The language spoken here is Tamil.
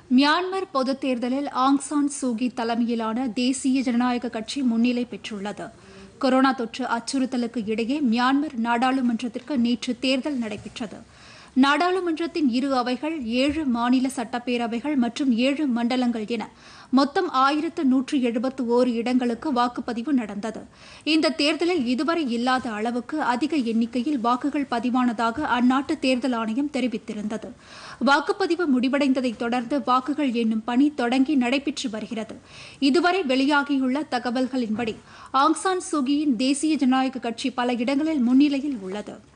மியான்மர் பொதுத் தேர்தலில் ஆங் சான் சூகி தலைமையிலான தேசிய ஜனநாயக கட்சி முன்னிலை பெற்றுள்ளது கொரோனா தொற்று அச்சுறுத்தலுக்கு இடையே மியான்மர் நாடாளுமன்றத்திற்கு நேற்று தேர்தல் நடைபெற்றது நாடாளுமன்றத்தின் இரு அவைகள் ஏழு மாநில சட்டப்பேரவைகள் மற்றும் ஏழு மண்டலங்கள் என மொத்தம் ஆயிரத்து நூற்று எழுபத்து ஓரு இடங்களுக்கு வாக்குப்பதிவு நடந்தது இந்த தேர்தலில் இதுவரை இல்லாத அளவுக்கு அதிக எண்ணிக்கையில் வாக்குகள் பதிவானதாக அந்நாட்டு தேர்தல் ஆணையம் தெரிவித்திருந்தது வாக்குப்பதிவு முடிவடைந்ததைத் தொடர்ந்து வாக்குகள் எண்ணும் பணி தொடங்கி நடைபெற்று வருகிறது இதுவரை வெளியாகியுள்ள தகவல்களின்படி ஆங்சான் சூகியின் தேசிய ஜனநாயக கட்சி பல இடங்களில் முன்னிலையில் உள்ளது